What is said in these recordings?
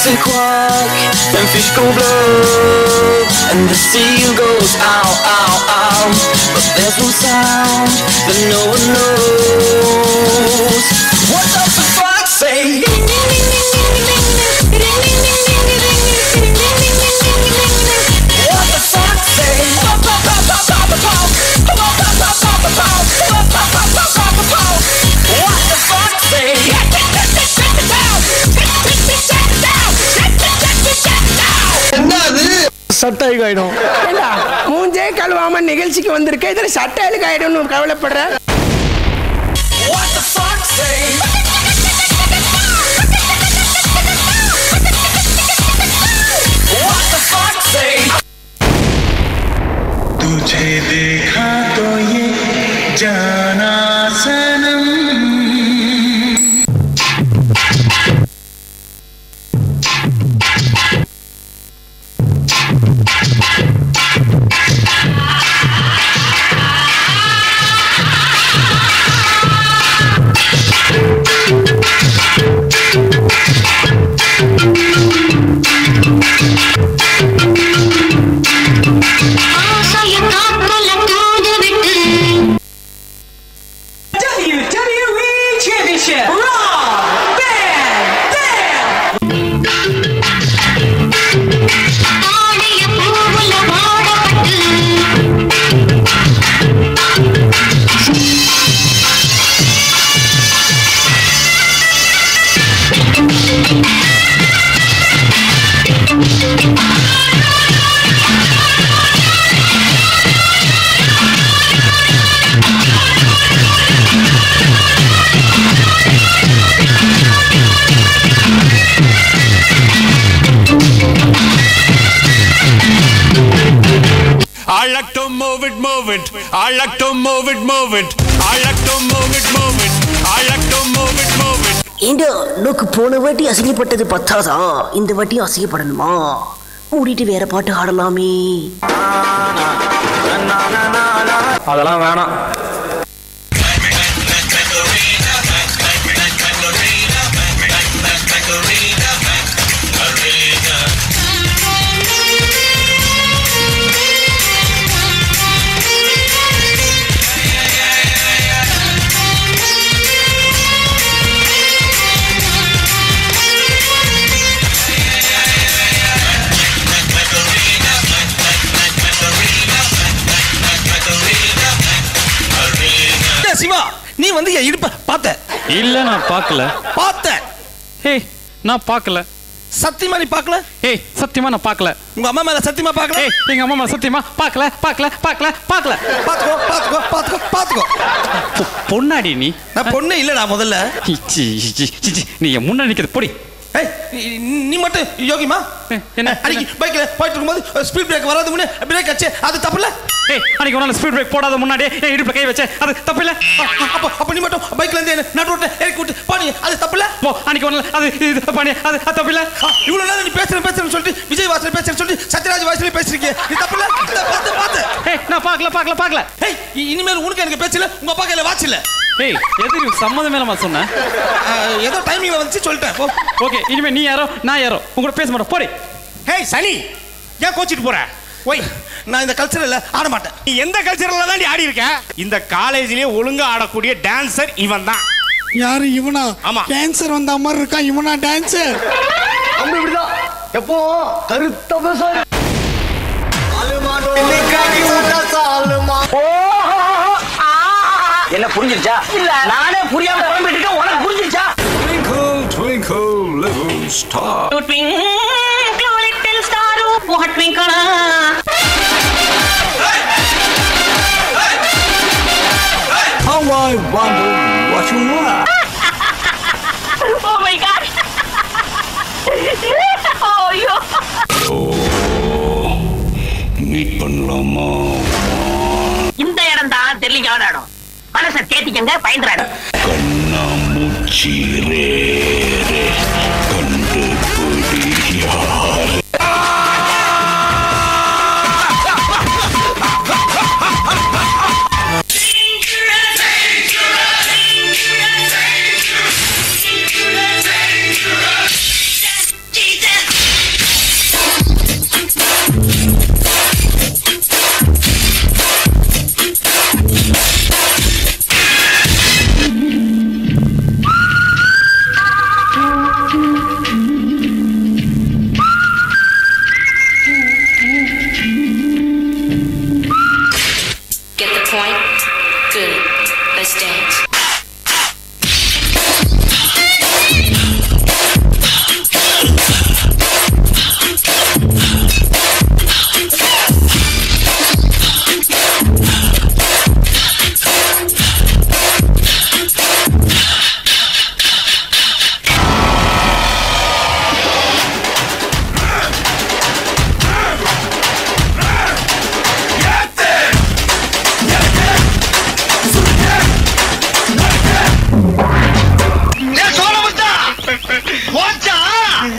and quack and fish go blub and the seal goes ow ow ow but there's one sound that no one knows what does the fox say what the fox say what the fox say சட்டை ஆயிடும் ஏண்டா, மூஞ்சே கழுவாம நிகழ்ச்சிக்கு வந்திருக்க இதுல சட்டை அழுக்கு ஆயிடும்னு கவலைப்படுற what the fox say what the fox say तुझे देखा तो ये जाना सनम ஆசைய காக்கல தூது விட்டு WWE Championship. Raw. Bam. Bam. ஆடைய பூவுல வாடப்பட்டு I like to move it, move it. I like to move it, move it. I like to move it, move it. I like to move it, move it. ஏண்டா நோக்கு போன வாட்டி அசிங்கப்பட்டது பத்தாதா இந்த வாட்டியும் அசிங்கப்படணுமா மூடிட்டு வேற பாட்டு ஆடலாமே அதெல்லாம் வேணாம் சிவா நீ வந்து என் இடுப்ப பார்த்த இல்ல நான் பார்க்கல பார்த்த ஏய் நான் பார்க்கல சத்தியமா நீ பார்க்கல ஏய் சத்தியமா நான் பார்க்கல உங்க அம்மா மேல சத்தியமா பார்க்கல ஏய் எங்க அம்மா மேல சத்தியமா பார்க்கல பார்க்கல பார்க்கல பார்க்கல பாத்துக்கோ பாத்துக்கோ பாத்துக்கோ பாத்துக்கோ பொ- பொண்ணாடி நீ நான் பொண்ணு இல்லடா முதல்ல இச்சி, இச்சி, இச்சி, நீ என் முன்னாடி நிக்கிறது பொடி ஏய் நீ- நீ மட்டும் யோகிமா என்ன அன்னைக்கு பைக்ல போயிட்டு இருக்கும்போது ஸ்பீட் பிரேக் வராது முன்னே பிரேக் அடிச்சு அது தப்புல ஏய் அன்னைக்கு ஒரு நாள் ஸ்பீட் பிரேக் போடாத முன்னாடியே என் இடுப்புல கை வச்ச அது தப்பு இல்ல அப்ப அப்ப நீ மட்டும் பைக்ல இருந்து என்ன நடு ரோட்ல இறக்கி விட்டு பாடி அது தப்புல போ அன்னைக்கு ஒரு நாள் அது இது பண்ணி அது அது தப்பு இல்ல இவ்வளவு நேரம் நீ பேசுற பேசுறேன்னு சொல்லிட்டு விஜய் வாசல் பேசுறேன்னு சொல்லிட்டு சத்யராஜ் வாசல் பேசுறீங்க நீ தப்புல இந்த பார்த்து பார்த்து ஏய் நான் பார்க்கல பார்க்கல பார்க்கல ஏய் இ- இனிமேல் உனக்கு எனக்கு பேச்சல உங்க அப்பா கையில வாட்ச் இல்ல ஏய் எதிரி சம்மதமே இல்லாம சொன்னேன் அஹ், ஏதோ டைமிங்ல வந்துச்சு சொல்லிட்டேன் போ ஓகே இனிமே நீ யாரோ நான் யாரோ உங்க கூட பேச மாட்டோம் போடி ஹேய் சனி ஏன் கோச்சிட்டு போற ஒய் நான் இந்த கல்ச்சரல்ல ஆட மாட்டேன் நீ எந்த கல்ச்சரல்ல தான் நீ ஆடி இருக்க இந்த காலேஜ்லயே ஒழுங்கா ஆடக்கூடிய டான்சர் இவன் தான் யாரு இவனா ஆமா. டான்சர் வந்த மாதிரி இருக்கான் இவனா டான்சர் அப்படி இப்படிதான் எப்போ கருத்த பேசாரு என்ன புரிஞ்சிருச்சா இல்ல நானே புரியாம குழம்பிட்டு இருக்கேன் உனக்கு புரிஞ்சிருச்சா Twinkle, twinkle, little star. twinkle little star what twinkle How I wonder what you are. oh my god oh you meet பண்ணலாமா இந்த இடம் தான் தெரியல இடம் மனசை தேத்திக்கங்க பயந்துறாடும் கண்ணாமூச்சி ரே ரே கண்டுபிடி யார் Jesus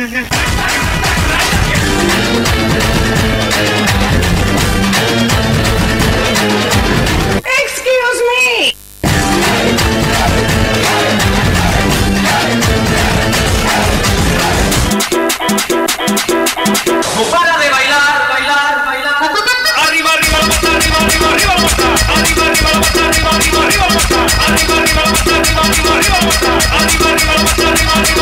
Excuse me. Para de bailar, bailar, bailar. Arriba, arriba, la mata, arriba, arriba, arriba, la mata. Arriba, arriba, la mata, arriba, arriba, arriba, la mata. Arriba, arriba, la mata, arriba, arriba, arriba, la mata. Arriba, arriba, la mata, arriba, arriba,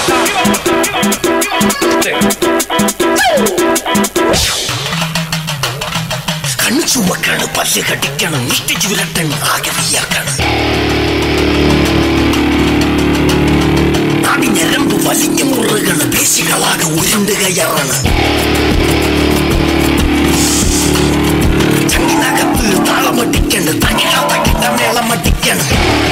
കണ്ണു ചുവക്കാണ് പല്ല് കടിക്കണം മുഷ്ടി ചുരട്ടൻ ആകെ വിയർക്കണം നാടി ഞരമ്പ് വലിഞ്ഞു മുറുകണ് പേശികളാകെ ഉരുണ്ട് കയറണ് ചങ്ങിനകത്ത് താളമടിക്കണ് തകിട തകിട മേളമടിക്കണം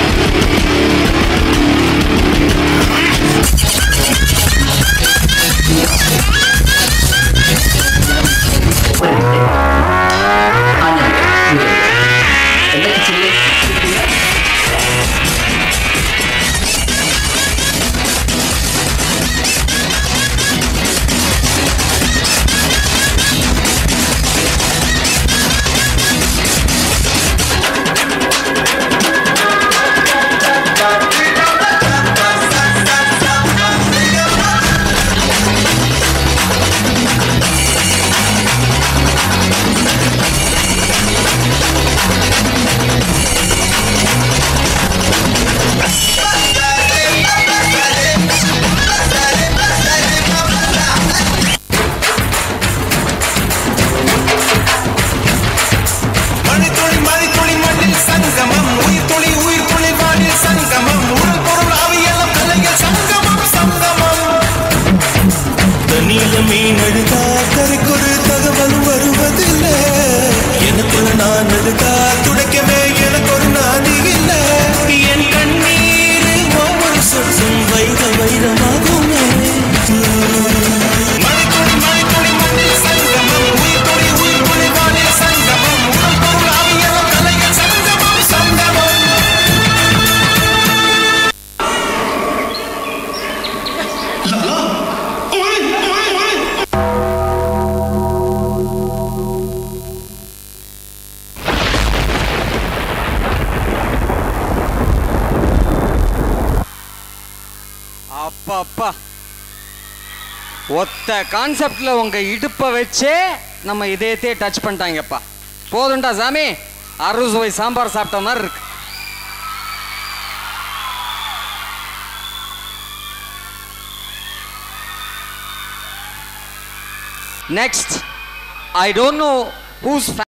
மணித்துளி மணித்துளி மண்ணில் சங்கமம் உயிர் துளி உயிர் துளி வானில் சங்கமம் உடல் பொருள் ஆவியெல்லாம் கலையில் சங்கமம் சங்கமம் தண்ணியில மீன் அழுதா கரைக்கொரு தகவலும் வருவதில்லை எனக்குள்ள நான் அழுதா துடைக்கவே எனக்கு ஒரு நாதி இல்லை என் கண்ணீர் ஒவ்வொரு சொற்கும் வைர வைரமாகுமே மணித்துளி மணித்துளி மண்ணில் சங்கமம் உயிர் துளி உயிர் துளி வானில் சங்கமம் உடல் பொருள் ஆவியெல்லாம் கலையில் சங்கமம் சங்கமம் அப்பா அப்பா ஒத்த கான்செப்ட்ல உங்க இடுப்பை வச்சே நம்ம இதயத்தையே டச் பண்ணிட்டாங்கப்பா போதும்டா சாமி அறுசுவை சாம்பார் சாப்பிட்ட மாதிரி இருக்கு next I don't know whose